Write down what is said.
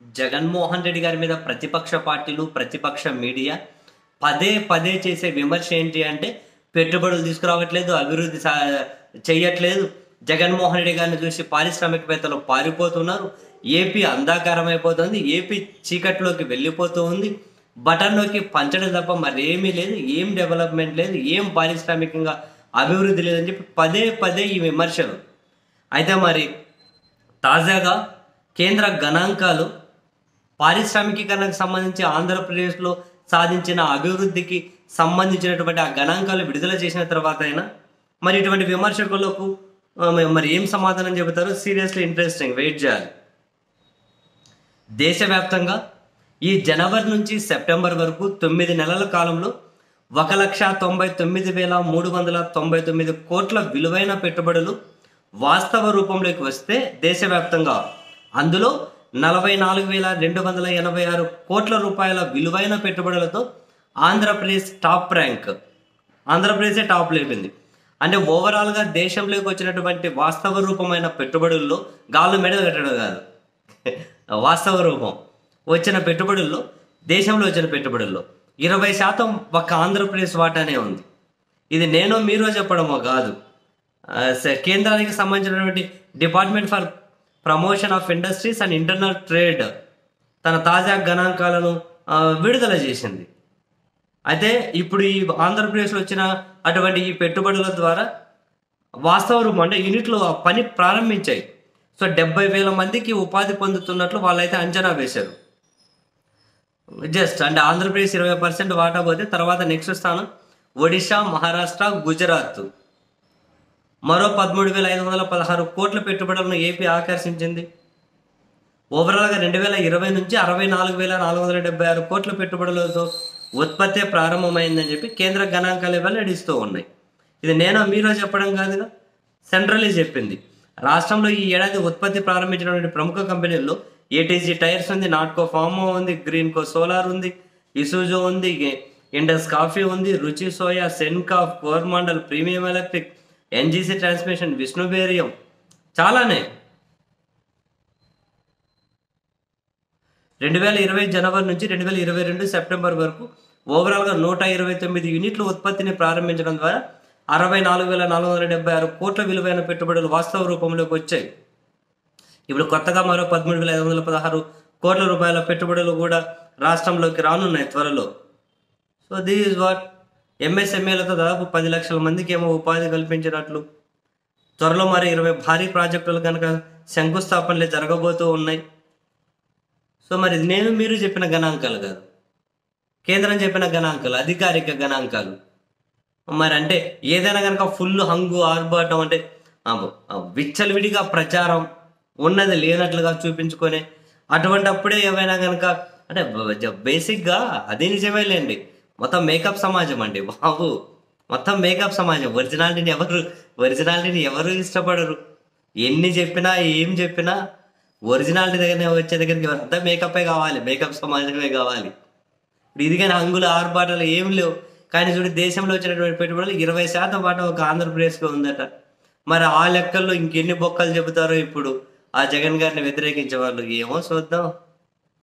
జగన్మోహన్ రెడ్డి గారి మీద ప్రతిపక్ష పార్టీలు ప్రతిపక్ష మీడియా పదే పదే చేసే విమర్శ ఏంటి అంటే పెట్టుబడులు తీసుకురావట్లేదు అభివృద్ధి సా చెయ్యట్లేదు జగన్మోహన్ రెడ్డి గారిని చూసి పారిశ్రామికవేత్తలు పారిపోతున్నారు ఏపీ అంధాకారం అయిపోతుంది ఏపీ చీకట్లోకి వెళ్ళిపోతూ ఉంది బటన్లోకి పంచడం తప్ప మరేమీ లేదు ఏం డెవలప్మెంట్ లేదు ఏం పారిశ్రామికంగా అభివృద్ధి లేదని చెప్పి పదే పదే ఈ విమర్శలు అయితే మరి తాజాగా కేంద్ర గణాంకాలు పారిశ్రామికీకరణకు సంబంధించి ఆంధ్రప్రదేశ్లో సాధించిన అభివృద్ధికి సంబంధించినటువంటి ఆ గణాంకాలు విడుదల చేసిన తర్వాత అయినా మరి ఇటువంటి విమర్శకులకు ఆ, మరి ఏం సమాధానం చెబుతారో సీరియస్లీ ఇంట్రెస్టింగ్ వెయిట్ చేయాలి దేశవ్యాప్తంగా ఈ జనవరి నుంచి సెప్టెంబర్ వరకు తొమ్మిది నెలల కాలంలో ఒక లక్ష తొంభై తొమ్మిది వేల మూడు వందల తొంభై తొమ్మిది కోట్ల విలువైన పెట్టుబడులు వాస్తవ రూపంలోకి వస్తే దేశవ్యాప్తంగా అందులో నలభై నాలుగు వేల రెండు వందల ఎనభై ఆరు కోట్ల రూపాయల విలువైన పెట్టుబడులతో ఆంధ్రప్రదేశ్ టాప్ ర్యాంక్ ఆంధ్రప్రదేశే టాప్ లేపింది అంటే ఓవరాల్గా దేశంలోకి వచ్చినటువంటి వాస్తవ రూపమైన పెట్టుబడుల్లో గాళ్ళు మెడలు కట్టడం కాదు వాస్తవ రూపం వచ్చిన పెట్టుబడుల్లో దేశంలో వచ్చిన పెట్టుబడుల్లో ఇరవై శాతం ఒక్క ఆంధ్రప్రదేశ్ వాటానే ఉంది ఇది నేను మీరు చెప్పడమో కాదు ఆ, స- కేంద్రానికి సంబంధించినటువంటి department for promotion of industries and internal trade తన తాజా గణాంకాలను ఆ, విడుదల చేసింది అయితే ఇప్పుడు ఈ ఆంధ్రప్రదేశ్లో వచ్చిన అటువంటి ఈ పెట్టుబడుల ద్వారా వాస్తవ రూపం అంటే యూనిట్లు ఆ పని ప్రారంభించాయి సో డెబ్బై వేల మందికి ఉపాధి పొందుతున్నట్లు వాళ్ళైతే అంచనా వేశారు జస్ట్ అంటే ఆంధ్రప్రదేశ్ ఇరవై పర్సెంట్ వాటా పోతే తర్వాత నెక్స్ట్ స్థానం ఒడిశా మహారాష్ట్ర గుజరాత్ మరో పదమూడు వేల ఐదు వందల పదహారు కోట్ల పెట్టుబడులను ఏపీ ఆకర్షించింది ఓవరాల్గా రెండు వేల ఇరవై నుంచి అరవై నాలుగు వేల నాలుగు వందల డెబ్బై ఆరు కోట్ల పెట్టుబడులతో ఉత్పత్తి ప్రారంభమైందని చెప్పి కేంద్ర గణాంకాలు వెల్లడిస్తూ ఉన్నాయి ఇది నేను మీరు చెప్పడం కాదుగా సెంట్రలీ చెప్పింది రాష్ట్రంలో ఈ ఏడాది ఉత్పత్తి ప్రారంభించినటువంటి ప్రముఖ కంపెనీల్లో ఏటీజీ టైర్స్ ఉంది నాట్కో ఫార్మా ఉంది గ్రీన్కో సోలార్ ఉంది ఇసూజో ఉంది ఇండస్ కాఫీ ఉంది రుచి సోయా సెన్కాఫ్ Coromandel premium electric NGC transmission విష్ణుబేరియం చాలానే రెండు వేల ఇరవై జనవరి నుంచి రెండు వేల ఇరవై రెండు సెప్టెంబర్ వరకు ఓవరాల్గా నూట ఇరవై తొమ్మిది యూనిట్ల ఉత్పత్తిని ప్రారంభించడం ద్వారా అరవై నాలుగు వేల నాలుగు వందల డెబ్బై ఆరు కోట్ల విలువైన పెట్టుబడులు వాస్తవ రూపంలోకి వచ్చాయి ఇప్పుడు కొత్తగా మరో పదమూడు వేల ఐదు వందల పదహారు కోట్ల రూపాయల పెట్టుబడులు కూడా రాష్ట్రంలోకి రానున్నాయి త్వరలో సో దిస్ ఈజ్ వాట్ ఎంఎస్ఎంఏలతో దాదాపు పది లక్షల మందికి ఏమో ఉపాధి కల్పించినట్లు త్వరలో మరి ఇరవై భారీ ప్రాజెక్టులు కనుక శంకుస్థాపనలే జరగబోతూ ఉన్నాయి సో మరి నేను మీరు చెప్పిన గణాంకాలు కాదు కేంద్రం చెప్పిన గణాంకాలు అధికారిక గణాంకాలు మరి అంటే ఏదైనా కనుక ఫుల్ హంగు ఆర్భాటం అంటే ఆ, ఆ, విచ్చలవిడిగా ప్రచారం ఉన్నది లేనట్లుగా చూపించుకొని అటువంటి అప్పుడే ఏమైనా కనుక అంటే బేసిక్గా అది నిజమేలేండి మొత్తం మేకప్ సమాజం అండి బాబు మొత్తం మేకప్ సమాజం ఒరిజినాలిటీని ఎవరు ఒరిజినాలిటీని ఎవరు ఇష్టపడరు ఎన్ని చెప్పినా ఏం చెప్పినా ఒరిజినాలిటీ దగ్గరనే వచ్చే దగ్గరికి అంతా మేకప్పే కావాలి మేకప్ సమాజమే కావాలి ఇప్పుడు ఇది కానీ హంగులు ఆర్భాటాలు ఏం లేవు కానీ చూడు దేశంలో వచ్చినటువంటి పెట్టుబడులు ఇరవై శాతం పాటు ఒక ఆంధ్రప్రదేశ్లో ఉందట మరి ఆ లెక్కల్లో ఇంకెన్ని బొక్కలు చెబుతారో ఇప్పుడు ఆ జగన్ గారిని వ్యతిరేకించే వాళ్ళు ఏమో చూద్దాం